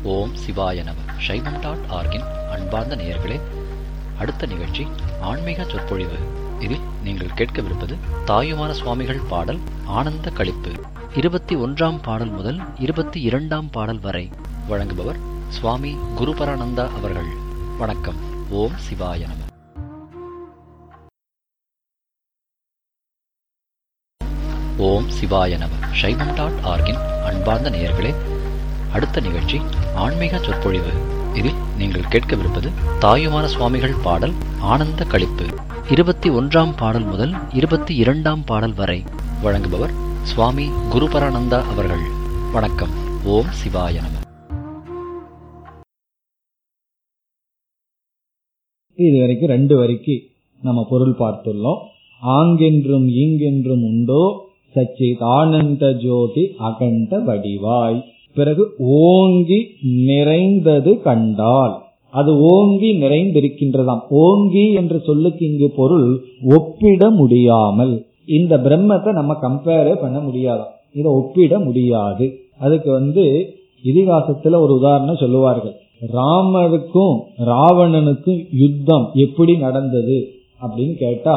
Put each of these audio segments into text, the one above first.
ஓம் சிவாய நம சைவம் டாட் ஆர்கின் அன்பார்ந்த நேயர்களே அடுத்த நிகழ்ச்சி ஆன்மீக சொற்பொழிவு இதில் நீங்கள் கேட்கவிருப்பது தாயுமான சுவாமிகள் பாடல் ஆனந்த களிப்பு இருபத்தி ஒன்றாம் பாடல் முதல் இருபத்தி இரண்டாம் பாடல் வரை வழங்குபவர் சுவாமி குருபரானந்தா அவர்கள் வணக்கம் ஓம் சிவாய நம ஓம் சிவாய நம சைவம் டாட் ஆர்கின் அன்பார்ந்த நேயர்களே அடுத்த நிகழ்ச்சி ஆன்மீக சொற்பொழிவு இதில் நீங்கள் கேட்கவிருப்பது தாயுமான சுவாமிகள் பாடல் ஆனந்த களிப்பு இருபத்தி ஒன்றாம் பாடல் முதல் இருபத்தி இரண்டாம் பாடல் வரை வழங்குபவர் சுவாமி குருபரானந்தா அவர்கள் வணக்கம் ஓம் சிவாய நம இது வரைக்கும் ரெண்டு வரைக்கு நம்ம பொருள் பார்த்துள்ளோம் ஆங்கென்றும் ஈங்கென்றும் உண்டோ சச்சித் ஆனந்த ஜோதி அகண்ட வடிவாய் பிறகு ஓங்கி நிறைந்தது கண்டால் அது ஓங்கி நிறைந்திருக்கின்றதாம் ஓங்கி என்ற சொல்லுக்கு இங்கு பொருள் ஒப்பிட முடியாமல் இந்த பிரம்மத்தை நம்ம கம்பேரே பண்ண முடியாதாம் இதை ஒப்பிட முடியாது அதுக்கு வந்து இதிகாசத்துல ஒரு உதாரணம் சொல்லுவார்கள் ராமருக்கும் ராவணனுக்கும் யுத்தம் எப்படி நடந்தது அப்படின்னு கேட்டா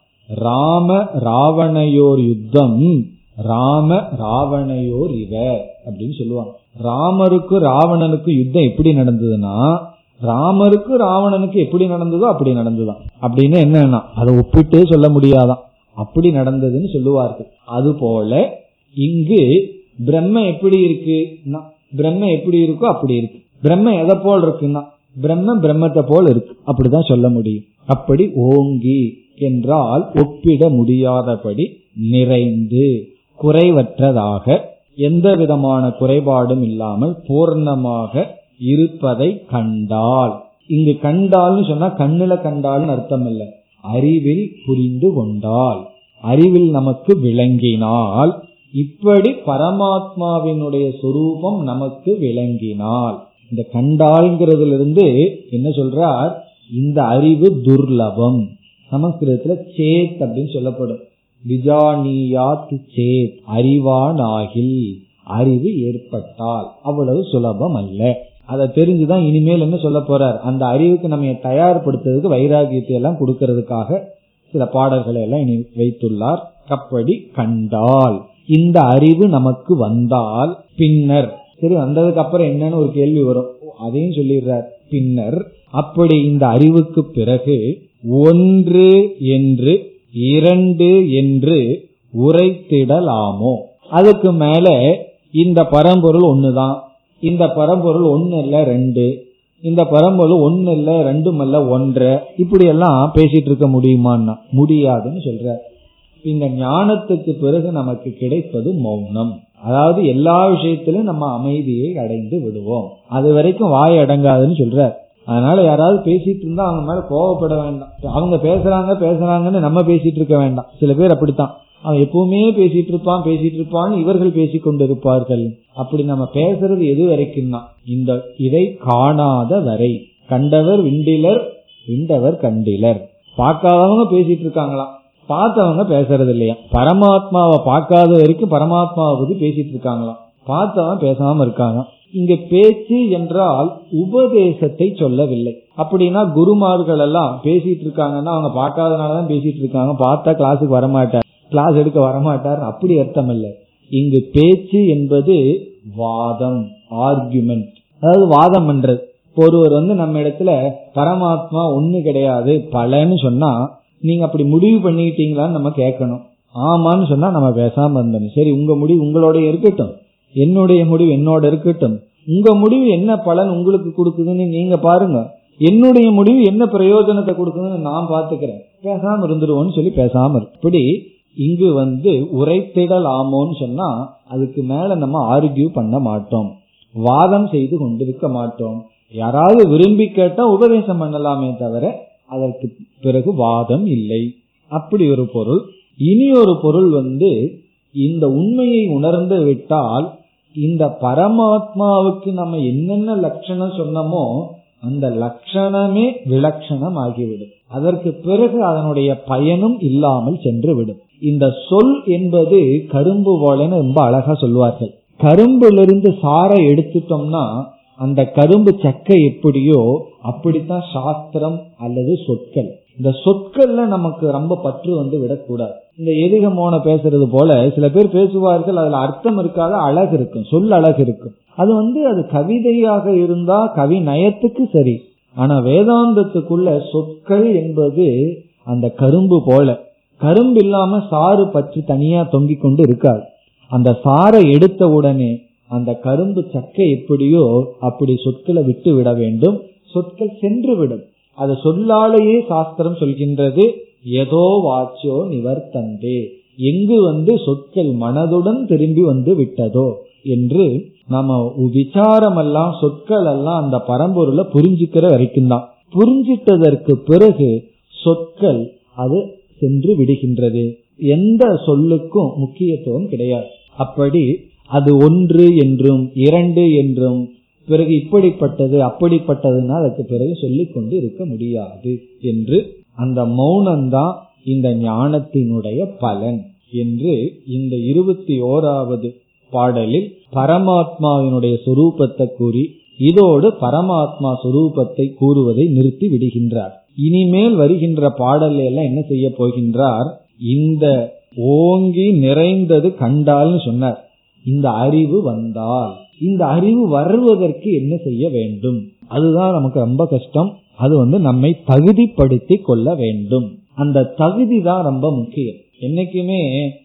ராம ராவணையோர் யுத்தம் ராம ராவணையோர் இவ அப்படின்னு சொல்லுவாங்க ராமருக்கு ராவணனுக்கு யுத்தம் எப்படி நடந்ததுன்னா ராமருக்கு ராவணனுக்கு எப்படி நடந்ததோ அப்படி நடந்துதான் அப்படின்னு என்னன்னா அதை ஒப்பிட்டே சொல்ல முடியாதான் அப்படி நடந்ததுன்னு சொல்லுவார்கள் அது போல இங்கு பிரம்ம எப்படி இருக்குன்னா பிரம்ம எப்படி இருக்கோ அப்படி இருக்கு பிரம்ம எதை போல் இருக்குன்னா பிரம்ம பிரம்மத்தை போல் இருக்கு அப்படிதான் சொல்ல முடியும் அப்படி ஓங்கி என்றால் ஒப்பிட முடியாதபடி நிறைந்து குறைவற்றதாக எந்த விதமான குறைபாடும் இல்லாமல் பூர்ணமாக இருப்பதை கண்டால் இங்கு கண்டால்னு சொன்னா கண்ணுல கண்டால்னு அர்த்தம் இல்ல அறிவில் புரிந்து கொண்டால் அறிவில் நமக்கு விளங்கினால் இப்படி பரமாத்மாவினுடைய சொரூபம் நமக்கு விளங்கினால் இந்த கண்டால்ங்கிறதுல இருந்து என்ன சொல்றார் இந்த அறிவு துர்லபம் சமஸ்கிருதத்துல சேத் அப்படின்னு சொல்லப்படும் விஜானியாத் சேத் அறிவானாகில் அறிவு ஏற்பட்டால் அவ்வளவு சுலபம் அல்ல அதை தெரிஞ்சுதான் இனிமேல் என்ன சொல்ல போறார் அந்த அறிவுக்கு நம்ம தயார்படுத்துறதுக்கு வைராகியத்தை எல்லாம் கொடுக்கறதுக்காக சில பாடல்களை எல்லாம் இனி வைத்துள்ளார் அப்படி கண்டால் இந்த அறிவு நமக்கு வந்தால் பின்னர் சரி வந்ததுக்கு அப்புறம் என்னன்னு ஒரு கேள்வி வரும் அதையும் சொல்லிடுறார் பின்னர் அப்படி இந்த அறிவுக்கு பிறகு ஒன்று என்று இரண்டு என்று உரைத்திடலாமோ அதுக்கு மேல இந்த பரம்பொருள் ஒண்ணுதான் இந்த பரம்பொருள் ஒன்னு இல்ல ரெண்டு இந்த பரம்பொருள் ஒன்னு இல்ல ரெண்டும் இல்ல ஒன்ற இப்படி எல்லாம் பேசிட்டு இருக்க முடியுமான்னா முடியாதுன்னு சொல்ற இந்த ஞானத்துக்கு பிறகு நமக்கு கிடைப்பது மௌனம் அதாவது எல்லா விஷயத்திலும் நம்ம அமைதியை அடைந்து விடுவோம் அது வரைக்கும் வாய் அடங்காதுன்னு சொல்ற அதனால யாராவது பேசிட்டு இருந்தா அவங்க மேல கோவப்பட வேண்டாம் அவங்க பேசுறாங்க பேசுறாங்கன்னு நம்ம பேசிட்டு இருக்க வேண்டாம் சில பேர் அப்படித்தான் அவன் எப்பவுமே பேசிட்டு இருப்பான் பேசிட்டு இருப்பான்னு இவர்கள் பேசி கொண்டிருப்பார்கள் அப்படி நம்ம பேசுறது எது வரைக்கும்னா இந்த இதை காணாத வரை கண்டவர் விண்டிலர் விண்டவர் கண்டிலர் பார்க்காதவங்க பேசிட்டு இருக்காங்களாம் பார்த்தவங்க பேசுறது இல்லையா பரமாத்மாவை பார்க்காத வரைக்கும் பரமாத்மாவை பத்தி பேசிட்டு இருக்காங்களாம் பார்த்தவன் பேசாம இருக்காங்க இங்க பேச்சு என்றால் உபதேசத்தை சொல்லவில்லை அப்படின்னா குருமார்கள் எல்லாம் பேசிட்டு இருக்காங்கன்னா அவங்க பார்க்காதனாலதான் பேசிட்டு இருக்காங்க பார்த்தா கிளாஸுக்கு வரமாட்டார் கிளாஸ் எடுக்க வரமாட்டார் அப்படி அர்த்தம் இல்லை இங்கு பேச்சு என்பது வாதம் ஆர்குமெண்ட் அதாவது வாதம் பண்றது ஒருவர் வந்து நம்ம இடத்துல பரமாத்மா ஒண்ணு கிடையாது பலன்னு சொன்னா நீங்க அப்படி முடிவு பண்ணிக்கிட்டீங்களான்னு நம்ம கேட்கணும் ஆமான்னு சொன்னா நம்ம பேசாம இருந்தோம் சரி உங்க முடிவு உங்களோட இருக்கட்டும் என்னுடைய முடிவு என்னோட இருக்கட்டும் உங்க முடிவு என்ன பலன் உங்களுக்கு கொடுக்குதுன்னு நீங்க பாருங்க என்னுடைய முடிவு என்ன பிரயோஜனத்தை கொடுக்குதுன்னு நான் பாத்துக்கிறேன் பேசாம இருந்துருவோம்னு சொல்லி பேசாம இருக்கு இப்படி இங்கு வந்து உரைத்திடலாமோன்னு சொன்னா அதுக்கு மேல நம்ம ஆர்கியூ பண்ண மாட்டோம் வாதம் செய்து கொண்டிருக்க மாட்டோம் யாராவது விரும்பி கேட்டா உபதேசம் பண்ணலாமே தவிர அதற்கு பிறகு வாதம் இல்லை அப்படி ஒரு பொருள் இனி ஒரு பொருள் வந்து இந்த உண்மையை உணர்ந்து விட்டால் இந்த பரமாத்மாவுக்கு நம்ம என்னென்ன லட்சணம் சொன்னமோ அந்த லட்சணமே விலட்சணம் ஆகிவிடும் அதற்கு பிறகு அதனுடைய பயனும் இல்லாமல் சென்று விடும் இந்த சொல் என்பது கரும்பு போலன்னு ரொம்ப அழகா சொல்வார்கள் கரும்பிலிருந்து சாரை எடுத்துட்டோம்னா அந்த கரும்பு சக்கை எப்படியோ அப்படித்தான் சாஸ்திரம் அல்லது சொற்கள் இந்த சொற்கள்ல நமக்கு ரொம்ப பற்று வந்து விடக்கூடாது இந்த எதிக மோன பேசுறது போல சில பேர் பேசுவார்கள் அதுல அர்த்தம் இருக்காத அழகு இருக்கும் சொல் அழகு இருக்கும் அது வந்து அது கவிதையாக இருந்தா கவி நயத்துக்கு சரி ஆனா வேதாந்தத்துக்குள்ள சொற்கள் என்பது அந்த கரும்பு போல கரும்பு இல்லாம சாறு பற்றி தனியா தொங்கிக் கொண்டு இருக்காது அந்த சாரை எடுத்த உடனே அந்த கரும்பு சக்கை எப்படியோ அப்படி சொற்களை விட்டு விட வேண்டும் சொற்கள் சென்று விடும் அது சொல்லாலேயே சாஸ்திரம் சொல்கின்றது ஏதோ வாச்சோ நிவர்த்தந்தே எங்கு வந்து சொற்கள் மனதுடன் திரும்பி வந்து விட்டதோ என்று நம்ம விசாரம் எல்லாம் சொற்கள் எல்லாம் அந்த பரம்பொருளை புரிஞ்சுக்கிற வரைக்கும் தான் புரிஞ்சிட்டதற்கு பிறகு சொற்கள் அது சென்று விடுகின்றது எந்த சொல்லுக்கும் முக்கியத்துவம் கிடையாது அப்படி அது ஒன்று என்றும் இரண்டு என்றும் பிறகு இப்படிப்பட்டது அப்படிப்பட்டதுன்னா அதுக்கு பிறகு சொல்லிக் கொண்டு இருக்க முடியாது என்று அந்த மௌனம்தான் இந்த ஞானத்தினுடைய பலன் என்று இந்த இருபத்தி ஓராவது பாடலில் பரமாத்மாவினுடைய சொரூபத்தை கூறி இதோடு பரமாத்மா சொரூபத்தை கூறுவதை நிறுத்தி விடுகின்றார் இனிமேல் வருகின்ற பாடல் எல்லாம் என்ன செய்ய போகின்றார் இந்த ஓங்கி நிறைந்தது கண்டால்னு சொன்னார் இந்த அறிவு வந்தால் இந்த அறிவு வருவதற்கு என்ன செய்ய வேண்டும் அதுதான் நமக்கு ரொம்ப கஷ்டம் அது வந்து நம்மை தகுதிப்படுத்தி கொள்ள வேண்டும் அந்த தகுதி தான் ரொம்ப முக்கியம் என்னைக்குமே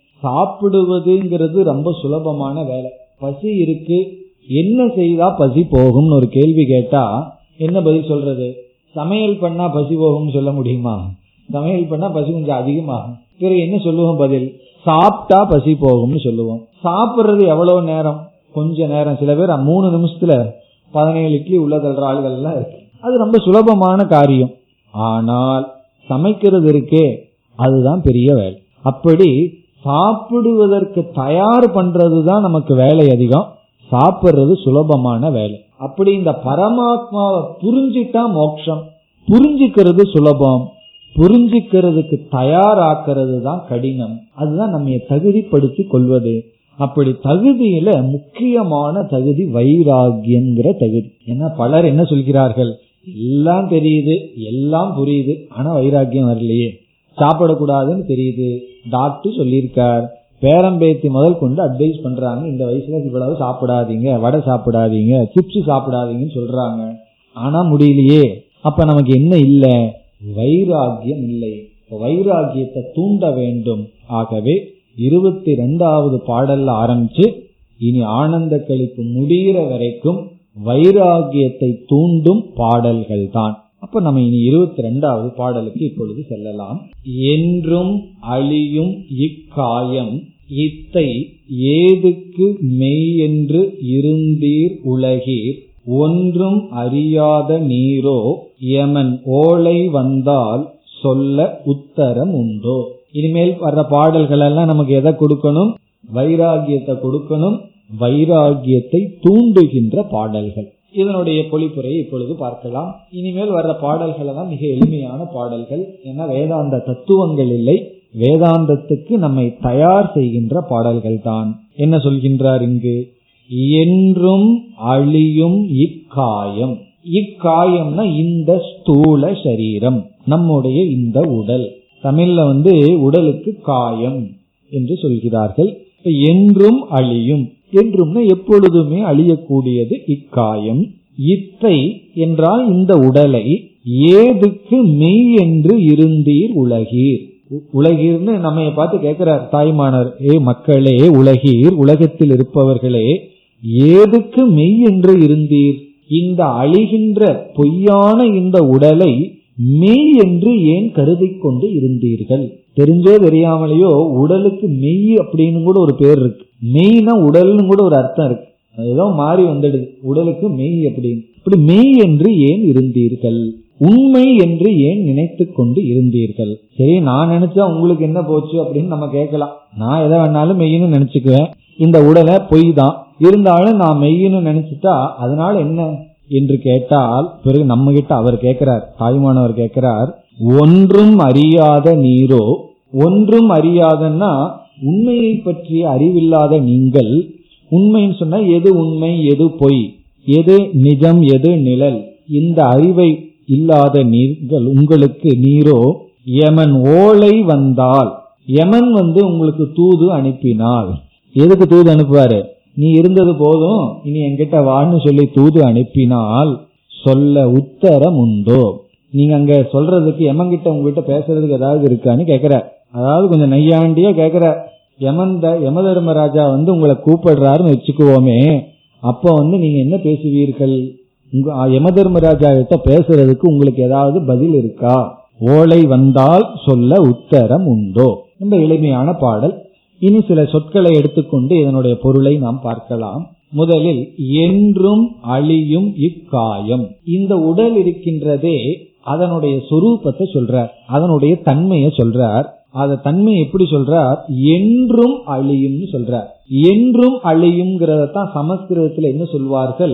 சாப்பிடுவதுங்கிறது ரொம்ப சுலபமான வேலை பசி இருக்கு என்ன செய்தா பசி போகும்னு ஒரு கேள்வி கேட்டா என்ன பதில் சொல்றது சமையல் பண்ணா பசி போகும்னு சொல்ல முடியுமா சமையல் பண்ணா பசி கொஞ்சம் அதிகமாகும் பிறகு என்ன சொல்லுவோம் பதில் சாப்பிட்டா பசி போகும்னு சொல்லுவோம் சாப்பிடுறது எவ்வளவு நேரம் கொஞ்ச நேரம் சில பேர் மூணு நிமிஷத்துல பதினேழு இட்லி உள்ள தள்ளுற ஆளுகள் எல்லாம் இருக்கு அது ரொம்ப சுலபமான காரியம் ஆனால் சமைக்கிறது இருக்கே அதுதான் பெரிய வேலை அப்படி சாப்பிடுவதற்கு தயார் பண்றதுதான் நமக்கு வேலை அதிகம் சாப்பிடுறது சுலபமான வேலை அப்படி இந்த பரமாத்மாவை புரிஞ்சிட்டா மோட்சம் புரிஞ்சுக்கிறது சுலபம் புரிஞ்சுக்கிறதுக்கு தயாராக்கிறது தான் கடினம் அதுதான் நம்ம தகுதிப்படுத்தி கொள்வது அப்படி தகுதியில முக்கியமான தகுதி வைராகியம்ங்கிற தகுதி ஏன்னா பலர் என்ன சொல்கிறார்கள் எல்லாம் தெரியுது எல்லாம் புரியுது ஆனா வைராக்கியம் வரலையே சாப்பிடக்கூடாதுன்னு தெரியுது டாக்டர் சொல்லியிருக்கார் பேரம்பேத்தி முதல் கொண்டு அட்வைஸ் பண்றாங்க இந்த வயசுல இவ்வளவு சாப்பிடாதீங்க வடை சாப்பிடாதீங்க சிப்ஸ் சாப்பிடாதீங்கன்னு சொல்றாங்க ஆனா முடியலையே அப்ப நமக்கு என்ன இல்லை வைராகியம் இல்லை வைராகியத்தை தூண்ட வேண்டும் ஆகவே இருபத்தி ரெண்டாவது பாடல்ல ஆரம்பிச்சு இனி ஆனந்த கழிப்பு முடிகிற வரைக்கும் வைராகியத்தை தூண்டும் பாடல்கள் தான் அப்ப நம்ம இனி இருபத்தி ரெண்டாவது பாடலுக்கு இப்பொழுது செல்லலாம் என்றும் அழியும் இக்காயம் இத்தை ஏதுக்கு மெய் என்று இருந்தீர் உலகீர் ஒன்றும் அறியாத நீரோ யமன் ஓலை வந்தால் சொல்ல உத்தரம் உண்டோ இனிமேல் வர்ற பாடல்கள் எல்லாம் நமக்கு எதை கொடுக்கணும் வைராகியத்தை கொடுக்கணும் வைராகியத்தை தூண்டுகின்ற பாடல்கள் இதனுடைய பொழிப்புரையை இப்பொழுது பார்க்கலாம் இனிமேல் வர்ற பாடல்கள் எல்லாம் மிக எளிமையான பாடல்கள் ஏன்னா வேதாந்த தத்துவங்கள் இல்லை வேதாந்தத்துக்கு நம்மை தயார் செய்கின்ற பாடல்கள் தான் என்ன சொல்கின்றார் இங்கு என்றும் அழியும் இக்காயம் இக்காயம்னா இந்த ஸ்தூல சரீரம் நம்முடைய இந்த உடல் தமிழ்ல வந்து உடலுக்கு காயம் என்று சொல்கிறார்கள் என்றும் அழியும் என்றும்னா எப்பொழுதுமே அழியக்கூடியது இக்காயம் இத்தை என்றால் இந்த உடலை ஏதுக்கு மெய் என்று இருந்தீர் உலகீர் உலகீர்னு நம்ம பார்த்து கேட்கிறார் தாய்மானர் ஏ மக்களே உலகீர் உலகத்தில் இருப்பவர்களே ஏதுக்கு மெய் என்று இருந்தீர் இந்த அழிகின்ற பொய்யான இந்த உடலை மெய் என்று ஏன் கருதி கொண்டு இருந்தீர்கள் தெரிஞ்சோ தெரியாமலேயோ உடலுக்கு மெய் அப்படின்னு கூட ஒரு பேர் இருக்கு மெய்னா உடல்னு கூட ஒரு அர்த்தம் இருக்கு ஏதோ மாறி வந்துடுது உடலுக்கு மெய் அப்படின்னு இப்படி மெய் என்று ஏன் இருந்தீர்கள் உண்மை என்று ஏன் நினைத்து கொண்டு இருந்தீர்கள் சரி நான் நினைச்சா உங்களுக்கு என்ன போச்சு அப்படின்னு நம்ம கேட்கலாம் நான் எதை வேணாலும் மெய்ன்னு நினைச்சுக்குவேன் இந்த உடலை பொய் தான் இருந்தாலும் நான் மெய்ன்னு நினைச்சிட்டா அதனால என்ன என்று கேட்டால் பிறகு நம்ம கிட்ட அவர் கேட்கிறார் தாய்மானவர் கேட்கிறார் ஒன்றும் அறியாத நீரோ ஒன்றும் அறியாதன்னா உண்மையை பற்றிய அறிவில்லாத நீங்கள் உண்மைன்னு சொன்னா எது உண்மை எது பொய் எது நிஜம் எது நிழல் இந்த அறிவை இல்லாத நீங்கள் உங்களுக்கு நீரோ யமன் ஓலை வந்தால் யமன் வந்து உங்களுக்கு தூது அனுப்பினால் எதுக்கு தூது அனுப்புவாரு நீ இருந்தது போதும் இனி என்கிட்ட வான்னு சொல்லி தூது அனுப்பினால் சொல்ல உத்தரம் உண்டோ நீங்க அங்க சொல்றதுக்கு யமன்கிட்ட உங்ககிட்ட பேசுறதுக்கு ஏதாவது இருக்கான்னு கேக்குற அதாவது கொஞ்சம் நையாண்டியா கேக்குற யமன் யம தர்மராஜா வந்து உங்களை கூப்பிடுறாருன்னு வச்சுக்குவோமே அப்ப வந்து நீங்க என்ன பேசுவீர்கள் உங்க யம தர்மராஜா கிட்ட பேசுறதுக்கு உங்களுக்கு ஏதாவது பதில் இருக்கா ஓலை வந்தால் சொல்ல உத்தரம் உண்டோ ரொம்ப எளிமையான பாடல் இனி சில சொற்களை எடுத்துக்கொண்டு இதனுடைய பொருளை நாம் பார்க்கலாம் முதலில் என்றும் அழியும் இக்காயம் இந்த உடல் இருக்கின்றதே அதனுடைய சொரூபத்தை சொல்றார் அதனுடைய தன்மையை சொல்றார் அத தன்மை எப்படி சொல்றார் என்றும் அழியும்னு சொல்றார் என்றும் அழியும்ங்கிறத தான் சமஸ்கிருதத்துல என்ன சொல்வார்கள்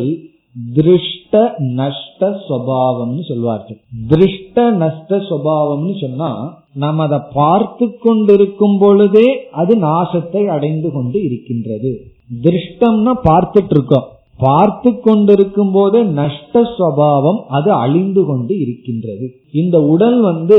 திருஷ்ட நஷ்ட சுவாவம்னு சொல்வார்கள் திருஷ்ட நஷ்ட சுவாவம்னு சொன்னா நாம் அதை பார்த்து கொண்டிருக்கும் பொழுதே அது நாசத்தை அடைந்து கொண்டு இருக்கின்றது திருஷ்டம்னா பார்த்துட்டு இருக்கோம் பார்த்து கொண்டிருக்கும் போதே நஷ்ட சுவாவம் அது அழிந்து கொண்டு இருக்கின்றது இந்த உடல் வந்து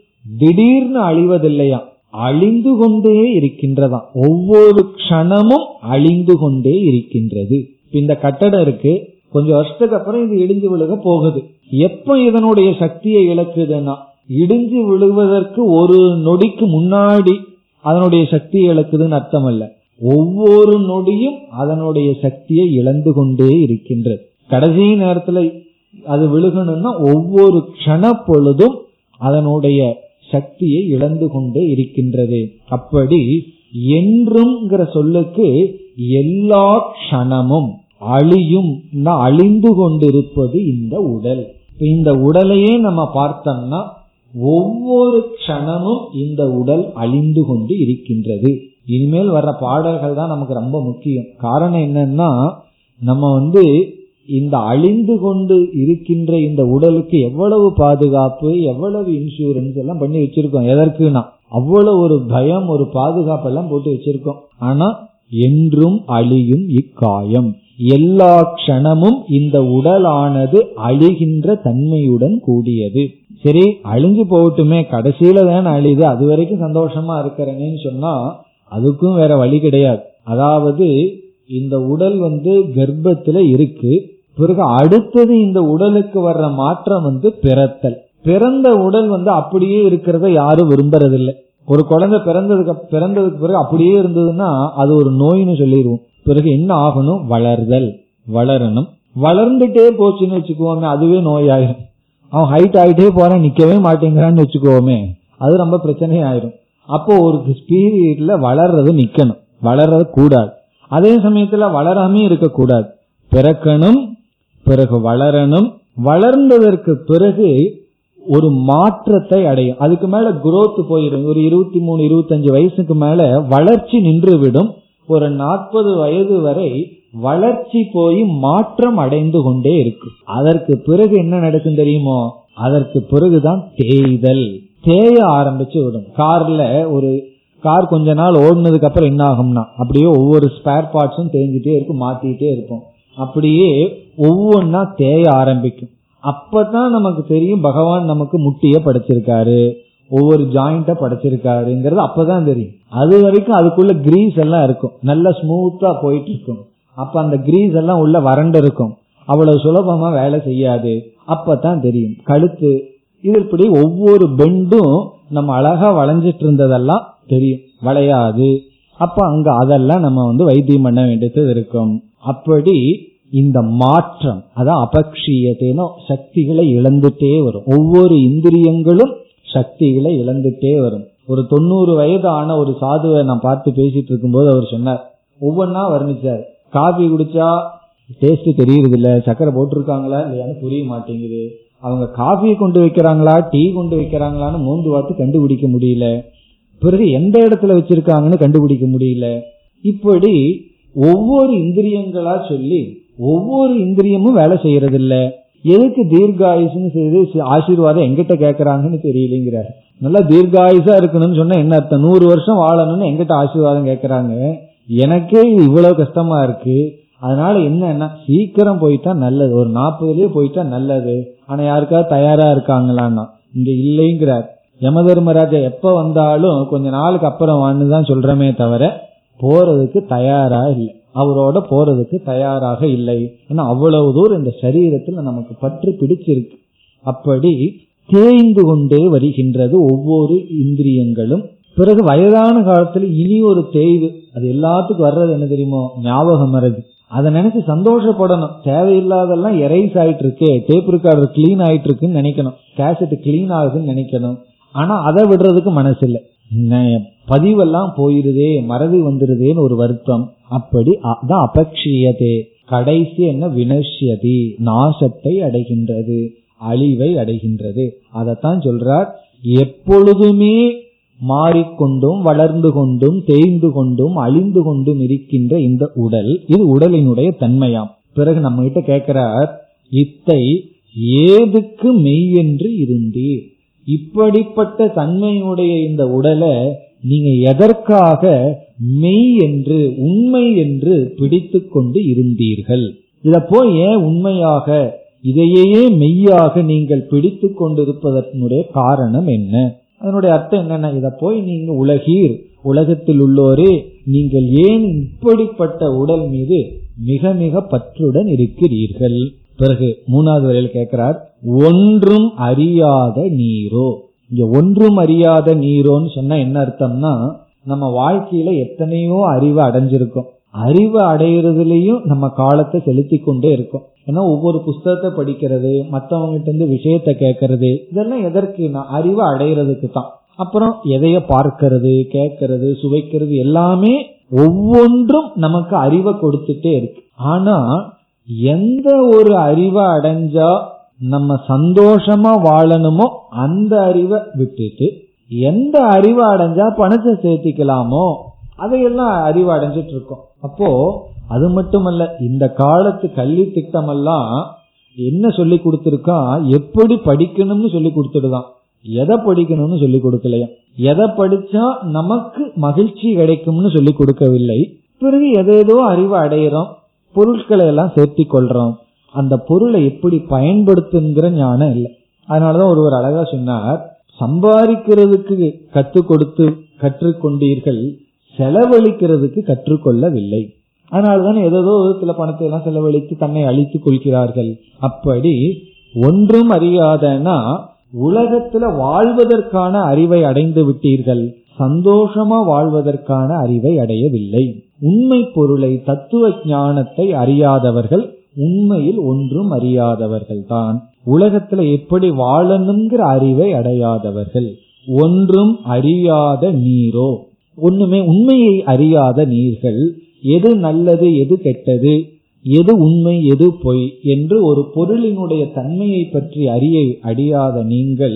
திடீர்னு அழிவதில்லையா அழிந்து கொண்டே இருக்கின்றதாம் ஒவ்வொரு க்ஷணமும் அழிந்து கொண்டே இருக்கின்றது இந்த கட்டடம் இருக்கு கொஞ்சம் வருஷத்துக்கு அப்புறம் இது இடிஞ்சு விழுக போகுது எப்ப இதனுடைய சக்தியை இழக்குதுன்னா இடிஞ்சு விழுவதற்கு ஒரு நொடிக்கு முன்னாடி அதனுடைய சக்தியை இழக்குதுன்னு அர்த்தம் அல்ல ஒவ்வொரு நொடியும் அதனுடைய சக்தியை இழந்து கொண்டே இருக்கின்றது கடைசி நேரத்துல அது விழுகணும்னா ஒவ்வொரு க்ஷண பொழுதும் அதனுடைய சக்தியை இழந்து கொண்டே இருக்கின்றது அப்படி என்றும்ங்கிற சொல்லுக்கு எல்லா க்ஷணமும் அழியும் அழிந்து கொண்டிருப்பது இந்த உடல் இந்த உடலையே நம்ம பார்த்தோம்னா ஒவ்வொரு க்ஷணமும் இந்த உடல் அழிந்து கொண்டு இருக்கின்றது இனிமேல் வர்ற பாடல்கள் தான் நமக்கு ரொம்ப முக்கியம் காரணம் என்னன்னா நம்ம வந்து இந்த அழிந்து கொண்டு இருக்கின்ற இந்த உடலுக்கு எவ்வளவு பாதுகாப்பு எவ்வளவு இன்சூரன்ஸ் எல்லாம் பண்ணி வச்சிருக்கோம் எதற்குனா அவ்வளவு ஒரு பயம் ஒரு பாதுகாப்பு எல்லாம் போட்டு வச்சிருக்கோம் ஆனா என்றும் அழியும் இக்காயம் எல்லா க்ஷணமும் இந்த உடலானது அழிகின்ற தன்மையுடன் கூடியது சரி அழிஞ்சு போகட்டுமே கடைசியில தானே அழியுது அது வரைக்கும் சந்தோஷமா இருக்கிறேன்னு சொன்னா அதுக்கும் வேற வழி கிடையாது அதாவது இந்த உடல் வந்து கர்ப்பத்துல இருக்கு பிறகு அடுத்தது இந்த உடலுக்கு வர்ற மாற்றம் வந்து பிறத்தல் பிறந்த உடல் வந்து அப்படியே இருக்கிறத யாரும் விரும்புறதில்லை ஒரு குழந்தை பிறந்ததுக்கு பிறந்ததுக்கு பிறகு அப்படியே இருந்ததுன்னா அது ஒரு நோய்னு சொல்லிடுவோம் பிறகு என்ன ஆகணும் வளர்தல் வளரணும் வளர்ந்துட்டே போச்சுன்னு வச்சுக்குவோமே அதுவே நோயாயிரும் அவன் ஹைட் ஆகிட்டே போறான் நிக்கவே மாட்டேங்கிறான்னு வச்சுக்கோமே அது ரொம்ப பிரச்சனை ஆயிரும் அப்போ ஒரு ஸ்பீரியட்ல வளர்றது நிக்கணும் வளர்றது கூடாது அதே சமயத்துல வளராமே இருக்கக்கூடாது பிறக்கணும் பிறகு வளரணும் வளர்ந்ததற்கு பிறகு ஒரு மாற்றத்தை அடையும் அதுக்கு மேல குரோத் போயிடும் ஒரு இருபத்தி மூணு இருபத்தஞ்சு வயசுக்கு மேல வளர்ச்சி நின்று விடும் ஒரு நாற்பது வயது வரை வளர்ச்சி போய் மாற்றம் அடைந்து கொண்டே இருக்கும் அதற்கு பிறகு என்ன நடக்கும் தெரியுமோ அதற்கு பிறகுதான் தேய்தல் தேய ஆரம்பிச்சு விடும் கார்ல ஒரு கார் கொஞ்ச நாள் ஓடுனதுக்கு அப்புறம் என்ன ஆகும்னா அப்படியே ஒவ்வொரு ஸ்பேர் பார்ட்ஸும் தேஞ்சிட்டே இருக்கும் மாத்திட்டே இருக்கும் அப்படியே ஒவ்வொன்னா தேய ஆரம்பிக்கும் அப்பதான் நமக்கு தெரியும் பகவான் நமக்கு முட்டிய படைச்சிருக்காரு ஒவ்வொரு ஜாயிண்ட படைச்சிருக்காருங்கிறது அப்பதான் தெரியும் அது வரைக்கும் அதுக்குள்ள கிரீஸ் எல்லாம் இருக்கும் நல்ல ஸ்மூத்தா போயிட்டு இருக்கும் அப்ப அந்த கிரீஸ் எல்லாம் உள்ள வறண்டு இருக்கும் அவ்வளவு சுலபமா வேலை செய்யாது அப்பதான் தெரியும் கழுத்து இது இப்படி ஒவ்வொரு பெண்டும் நம்ம அழகா வளைஞ்சிட்டு இருந்ததெல்லாம் தெரியும் வளையாது அப்ப அங்க அதெல்லாம் நம்ம வந்து வைத்தியம் பண்ண வேண்டியது இருக்கும் அப்படி இந்த மாற்றம் அதான் அபக்ஷியத்தேனோ சக்திகளை இழந்துட்டே வரும் ஒவ்வொரு இந்திரியங்களும் சக்திகளை இழந்துட்டே வரும் ஒரு தொண்ணூறு வயது ஆன ஒரு சாதுவை நான் பார்த்து பேசிட்டு இருக்கும்போது அவர் சொன்னார் ஒவ்வொன்னா வர்ணிச்சார் காபி குடிச்சா டேஸ்ட் தெரியறது இல்ல சக்கரை போட்டிருக்காங்களா இல்லையான்னு புரிய மாட்டேங்குது அவங்க காஃபியை கொண்டு வைக்கிறாங்களா டீ கொண்டு வைக்கிறாங்களான்னு மூந்து பார்த்து கண்டுபிடிக்க முடியல பிறகு எந்த இடத்துல வச்சிருக்காங்கன்னு கண்டுபிடிக்க முடியல இப்படி ஒவ்வொரு இந்திரியங்களா சொல்லி ஒவ்வொரு இந்திரியமும் வேலை செய்யறது இல்ல எதுக்கு தீர்காயுசுன்னு செய்து ஆசீர்வாதம் எங்கிட்ட கேட்கறாங்கன்னு தெரியலங்கிறார் நல்லா தீர்காயுசா இருக்கணும்னு சொன்னா என்ன அர்த்தம் நூறு வருஷம் வாழணும்னு எங்கிட்ட ஆசீர்வாதம் கேட்கறாங்க எனக்கே இவ்வளவு கஷ்டமா இருக்கு அதனால என்னன்னா சீக்கிரம் போயிட்டா நல்லது ஒரு நாற்பதுலயே போயிட்டா நல்லது ஆனா யாருக்காவது தயாரா இருக்காங்களான்னா இங்க இல்லைங்கிறார் யம தர்மராஜா எப்ப வந்தாலும் கொஞ்ச நாளுக்கு அப்புறம் வான்னு தான் சொல்றமே தவிர போறதுக்கு தயாரா இல்லை அவரோட போறதுக்கு தயாராக இல்லை ஏன்னா அவ்வளவு தூரம் இந்த சரீரத்துல நமக்கு பற்று பிடிச்சிருக்கு அப்படி தேய்ந்து கொண்டே வருகின்றது ஒவ்வொரு இந்திரியங்களும் பிறகு வயதான காலத்துல இனி ஒரு தேய்வு அது எல்லாத்துக்கும் வர்றது என்ன தெரியுமோ ஞாபகம் மறதி அதை நினைச்சு சந்தோஷப்படணும் தேவையில்லாதெல்லாம் எரைஸ் ஆயிட்டு இருக்கே டேப் ரெக்கார்டர் கிளீன் ஆயிட்டு இருக்குன்னு நினைக்கணும் கேசட் கிளீன் ஆகுதுன்னு நினைக்கணும் ஆனா அதை விடுறதுக்கு மனசு இல்லை ந- பதிவெல்லாம் போயிருதே மறதி வந்துருதேன்னு ஒரு வருத்தம் அப்படி அதான் அபக்ஷியதே கடைசி என்ன வினஷ்யதி நாசத்தை அடைகின்றது அழிவை அடைகின்றது அதைத்தான் சொல்றார் எப்பொழுதுமே மாறிக்கொண்டும் வளர்ந்து கொண்டும் தேய்ந்து கொண்டும் அழிந்து கொண்டும் இருக்கின்ற இந்த உடல் இது உடலினுடைய தன்மையாம் பிறகு நம்ம கிட்ட கேட்கிறார் இத்தை ஏதுக்கு மெய் என்று இருந்தீர் இப்படிப்பட்ட தன்மையுடைய இந்த உடலை நீங்க எதற்காக மெய் என்று உண்மை என்று பிடித்து கொண்டு இருந்தீர்கள் இத போய் ஏன் உண்மையாக இதையே மெய்யாக நீங்கள் பிடித்து கொண்டிருப்பதனுடைய காரணம் என்ன அதனுடைய அர்த்தம் என்னன்னா இத போய் நீங்க உலகீர் உலகத்தில் உள்ளோரே நீங்கள் ஏன் இப்படிப்பட்ட உடல் மீது மிக மிக பற்றுடன் இருக்கிறீர்கள் பிறகு மூணாவது வரையில் கேட்கிறார் ஒன்றும் அறியாத நீரோ இங்க ஒன்றும் அறியாத நீரோன்னு சொன்னா என்ன அர்த்தம்னா நம்ம வாழ்க்கையில எத்தனையோ அறிவு அடைஞ்சிருக்கோம் அறிவு அடையிறதுலயும் நம்ம காலத்தை செலுத்தி கொண்டே இருக்கோம் ஏன்னா ஒவ்வொரு புஸ்தகத்தை படிக்கிறது மற்றவங்ககிட்ட இருந்து விஷயத்தை கேட்கறது இதெல்லாம் எதற்குனா அறிவு அடையிறதுக்கு தான் அப்புறம் எதைய பார்க்கிறது கேட்கறது சுவைக்கிறது எல்லாமே ஒவ்வொன்றும் நமக்கு அறிவை கொடுத்துட்டே இருக்கு ஆனா எந்த ஒரு அறிவை அடைஞ்சா நம்ம சந்தோஷமா வாழணுமோ அந்த அறிவை விட்டுட்டு எந்த அறிவை அடைஞ்சா பணத்தை சேர்த்திக்கலாமோ அதையெல்லாம் அறிவு அடைஞ்சிட்டு இருக்கோம் அப்போ அது மட்டுமல்ல இந்த காலத்து கல்வி திட்டம் எல்லாம் என்ன சொல்லி கொடுத்துருக்கான் எப்படி படிக்கணும்னு சொல்லி கொடுத்துடுதான் எதை படிக்கணும்னு சொல்லி கொடுக்கலையா எதை படிச்சா நமக்கு மகிழ்ச்சி கிடைக்கும்னு சொல்லி கொடுக்கவில்லை பிறகு எதேதோ அறிவு அடையிறோம் பொருட்களை எல்லாம் சேர்த்தி கொள்றோம் அந்த பொருளை எப்படி பயன்படுத்துங்கிற ஞானம் இல்லை அதனாலதான் ஒருவர் அழகா சொன்னார் சம்பாதிக்கிறதுக்கு கற்றுக் கொடுத்து கற்றுக்கொண்டீர்கள் செலவழிக்கிறதுக்கு கற்றுக்கொள்ளவில்லை அதனாலதான் ஏதோ விதத்துல பணத்தை எல்லாம் செலவழித்து தன்னை அழித்துக் கொள்கிறார்கள் அப்படி ஒன்றும் அறியாதனா உலகத்துல வாழ்வதற்கான அறிவை அடைந்து விட்டீர்கள் சந்தோஷமா வாழ்வதற்கான அறிவை அடையவில்லை உண்மை பொருளை தத்துவ ஞானத்தை அறியாதவர்கள் உண்மையில் ஒன்றும் அறியாதவர்கள் தான் உலகத்துல எப்படி வாழணுங்கிற அறிவை அடையாதவர்கள் ஒன்றும் அறியாத நீரோ ஒண்ணுமே உண்மையை அறியாத நீர்கள் எது நல்லது எது கெட்டது எது உண்மை எது பொய் என்று ஒரு பொருளினுடைய தன்மையை பற்றி அறிய அடியாத நீங்கள்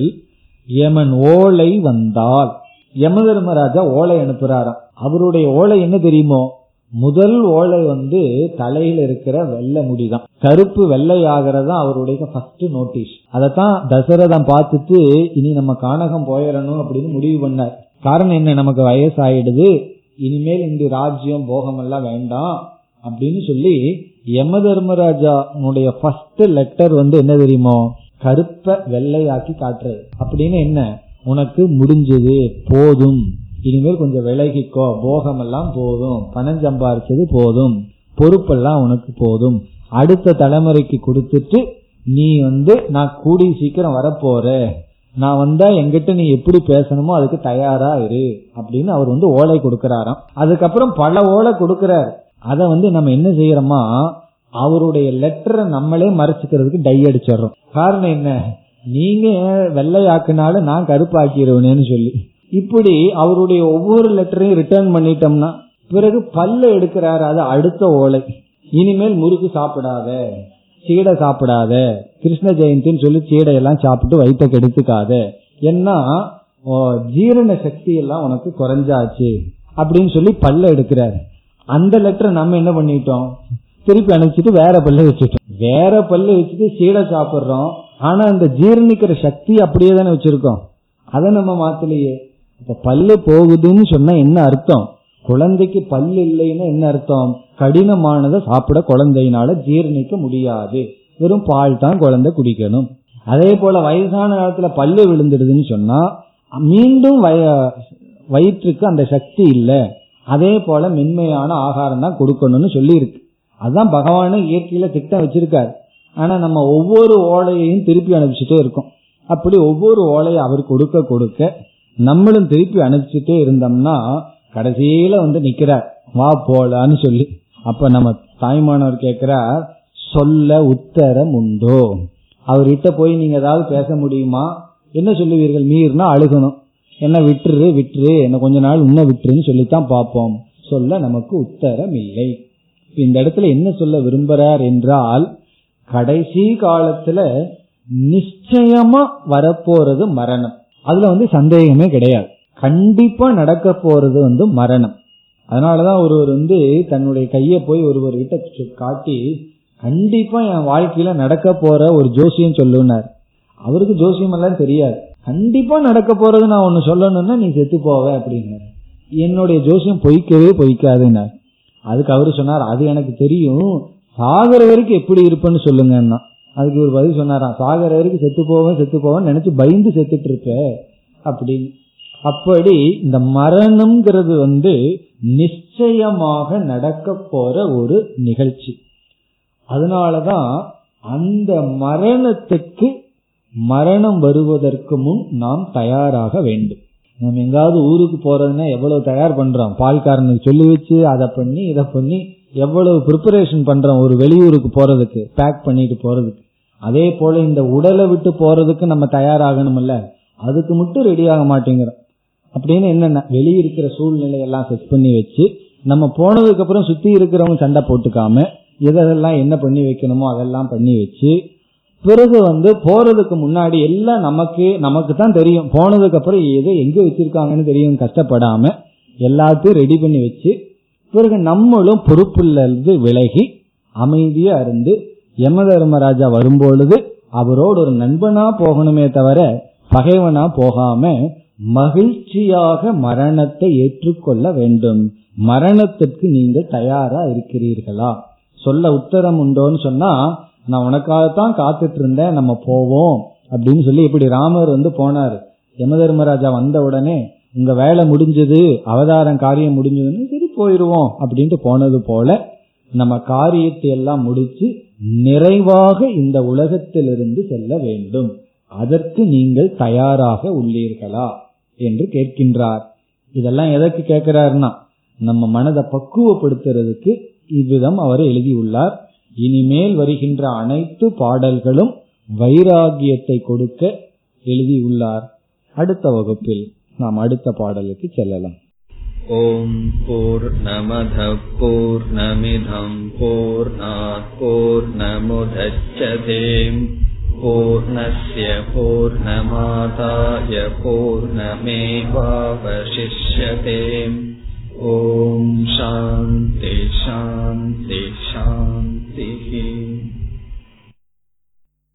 யமன் ஓலை வந்தால் யம தர்மராஜா ஓலை அனுப்புறாராம் அவருடைய ஓலை என்ன தெரியுமோ முதல் ஓலை வந்து தலையில இருக்கிற வெள்ளை முடிதான் கருப்பு வெள்ளை ஆகிறதா அவருடைய ஃபர்ஸ்ட் நோட்டீஸ் அதத்தான் தசரதம் பார்த்துட்டு இனி நம்ம கானகம் போயிடணும் அப்படின்னு முடிவு பண்ணார் காரணம் என்ன நமக்கு வயசாயிடுது இனிமேல் இந்த ராஜ்யம் போகம் எல்லாம் வேண்டாம் அப்படின்னு சொல்லி யம தர்மராஜாவுடைய ஃபர்ஸ்ட் லெட்டர் வந்து என்ன தெரியுமோ கருப்ப வெள்ளையாக்கி காட்டுறது அப்படின்னு என்ன உனக்கு முடிஞ்சது போதும் இனிமேல் கொஞ்சம் விலகிக்கோ போகம் எல்லாம் போதும் பணம் சம்பாரிச்சது போதும் பொறுப்பெல்லாம் உனக்கு போதும் அடுத்த தலைமுறைக்கு கொடுத்துட்டு நீ வந்து நான் கூடி சீக்கிரம் வரப்போற நான் வந்தா எங்கிட்ட நீ எப்படி பேசணுமோ அதுக்கு தயாரா இரு அப்படின்னு அவர் வந்து ஓலை கொடுக்கறாராம் அதுக்கப்புறம் பல ஓலை கொடுக்கறார் அதை வந்து நம்ம என்ன செய்யறோமா அவருடைய லெட்டரை நம்மளே மறைச்சுக்கிறதுக்கு டை அடிச்சிடுறோம் காரணம் என்ன நீங்க வெள்ளையாக்குனாலும் நான் கருப்பாக்கிடுவேனேன்னு சொல்லி இப்படி அவருடைய ஒவ்வொரு லெட்டரையும் ரிட்டர்ன் பண்ணிட்டோம்னா பிறகு பல்ல எடுக்கிறாரு அது அடுத்த ஓலை இனிமேல் முறுக்கு சாப்பிடாத சீடை சாப்பிடாத கிருஷ்ண ஜெயந்தின்னு சொல்லி சீடையெல்லாம் சாப்பிட்டு வயிற்ற கெடுத்துக்காத ஏன்னா ஓ, ஜீரண சக்தி எல்லாம் உனக்கு குறைஞ்சாச்சு அப்படின்னு சொல்லி பல்ல எடுக்கிறாரு அந்த லெட்டர் நம்ம என்ன பண்ணிட்டோம் திருப்பி அனுப்பிச்சிட்டு வேற பல்ல வச்சுட்டோம் வேற பல்ல வச்சுட்டு சீடை சாப்பிடுறோம் ஆனா அந்த ஜீரணிக்கிற சக்தி அப்படியே தானே வச்சிருக்கோம் அதை நம்ம மாத்தலையே இப்ப பல்லு போகுதுன்னு சொன்னா என்ன அர்த்தம் குழந்தைக்கு பல்லு இல்லைன்னா என்ன அர்த்தம் கடினமானதை சாப்பிட குழந்தையினால ஜீரணிக்க முடியாது வெறும் பால் தான் குழந்தை குடிக்கணும் அதே போல வயசான காலத்துல பல்லு விழுந்துடுதுன்னு சொன்னா மீண்டும் வய வயிற்றுக்கு அந்த சக்தி இல்லை அதே போல மென்மையான ஆகாரம் தான் கொடுக்கணும்னு சொல்லி இருக்கு அதுதான் பகவானு இயற்கையில திட்டம் வச்சிருக்காரு ஆனா நம்ம ஒவ்வொரு ஓலையையும் திருப்பி அனுப்பிச்சுட்டே இருக்கோம் அப்படி ஒவ்வொரு ஓலையை அவர் கொடுக்க கொடுக்க நம்மளும் திருப்பி அனுப்பிச்சுட்டே இருந்தோம்னா கடைசியில வந்து நிக்கிறார் வா போலான்னு சொல்லி அப்ப நம்ம தாய்மானவர் கேட்கிறார் சொல்ல உத்தரம் உண்டோ அவர்கிட்ட போய் நீங்க ஏதாவது பேச முடியுமா என்ன சொல்லுவீர்கள் மீறினா அழுகணும் என்ன விட்டுரு விட்டுரு என்ன கொஞ்ச நாள் உன்ன விட்டுருன்னு சொல்லித்தான் பார்ப்போம் சொல்ல நமக்கு உத்தரம் இல்லை இந்த இடத்துல என்ன சொல்ல விரும்புறார் என்றால் கடைசி காலத்துல நிச்சயமா வரப்போறது மரணம் அதுல வந்து சந்தேகமே கிடையாது கண்டிப்பா நடக்க போறது வந்து மரணம் அதனாலதான் ஒருவர் வந்து தன்னுடைய கைய போய் ஒருவர் கிட்ட காட்டி கண்டிப்பா என் வாழ்க்கையில நடக்க போற ஒரு ஜோசியம் சொல்லுனார் அவருக்கு ஜோசியம் எல்லாம் தெரியாது கண்டிப்பா நடக்க போறது நான் ஒன்னு சொல்லணும்னா நீ செத்து போவ அப்படின்னாரு என்னுடைய ஜோசியம் பொய்க்கவே பொய்க்காதுன்னார் அதுக்கு அவரு சொன்னார் அது எனக்கு தெரியும் சாகர வரைக்கும் எப்படி இருப்பேன்னு சொல்லுங்கன்னா அதுக்கு ஒரு பதில் சொன்னாராம் சாகர வரைக்கும் செத்து போவேன் செத்து போவேன் நினைச்சு பயந்து செத்துட்டு இருப்ப அப்படின்னு அப்படி இந்த மரணம்ங்கிறது வந்து நிச்சயமாக நடக்க போற ஒரு நிகழ்ச்சி அதனாலதான் அந்த மரணத்துக்கு மரணம் வருவதற்கு முன் நாம் தயாராக வேண்டும் நம்ம எங்காவது ஊருக்கு போறதுன்னா எவ்வளவு தயார் பண்றோம் பால்காரனுக்கு சொல்லி வச்சு அதை பண்ணி இதை பண்ணி எவ்வளவு ப்ரிப்பரேஷன் பண்றோம் ஒரு வெளியூருக்கு போறதுக்கு பேக் பண்ணிட்டு போறதுக்கு அதே போல இந்த உடலை விட்டு போறதுக்கு நம்ம தயாராகணும்ல அதுக்கு மட்டும் ரெடி ஆக மாட்டேங்கிறோம் அப்படின்னு என்னென்ன வெளியே இருக்கிற சூழ்நிலையெல்லாம் செட் பண்ணி வச்சு நம்ம போனதுக்கு அப்புறம் சுத்தி இருக்கிறவங்க சண்டை போட்டுக்காம எதெல்லாம் என்ன பண்ணி வைக்கணுமோ அதெல்லாம் பண்ணி வச்சு பிறகு வந்து போறதுக்கு முன்னாடி எல்லாம் நமக்கு நமக்கு தான் தெரியும் போனதுக்கு அப்புறம் எதை எங்க வச்சிருக்காங்கன்னு தெரியும் கஷ்டப்படாம எல்லாத்தையும் ரெடி பண்ணி வச்சு பிறகு நம்மளும் பொறுப்புல இருந்து விலகி அமைதியா இருந்து யம தர்மராஜா வரும்பொழுது அவரோடு ஒரு நண்பனா போகணுமே தவிர பகைவனா போகாம மகிழ்ச்சியாக மரணத்தை ஏற்றுக்கொள்ள வேண்டும் மரணத்திற்கு நீங்க தயாரா இருக்கிறீர்களா சொல்ல உத்தரம் உண்டோன்னு சொன்னா நான் உனக்காகத்தான் காத்துட்டு இருந்தேன் நம்ம போவோம் அப்படின்னு சொல்லி இப்படி ராமர் வந்து போனாரு யம தர்மராஜா வந்த உடனே உங்க வேலை முடிஞ்சது அவதாரம் காரியம் முடிஞ்சதுன்னு சரி போயிருவோம் அப்படின்ட்டு போனது போல நம்ம காரியத்தை எல்லாம் முடிச்சு நிறைவாக இந்த உலகத்திலிருந்து செல்ல வேண்டும் அதற்கு நீங்கள் தயாராக உள்ளீர்களா என்று கேட்கின்றார் இதெல்லாம் எதற்கு கேட்கிறாருன்னா நம்ம மனதை பக்குவப்படுத்துறதுக்கு இவ்விதம் அவர் எழுதியுள்ளார் இனிமேல் வருகின்ற அனைத்து பாடல்களும் வைராகியத்தை கொடுக்க எழுதியுள்ளார் அடுத்த வகுப்பில் நாம் அடுத்த பாடலுக்கு செல்லலாம் ॐ पूर्णमधः पूर्णमिधम् पूर्णात् पूर्णमुदच्छते पूर्णस्य पूर्णमादाय पूर्णमेवावशिष्यते ॐ शान्ति शान्ति शान्तिः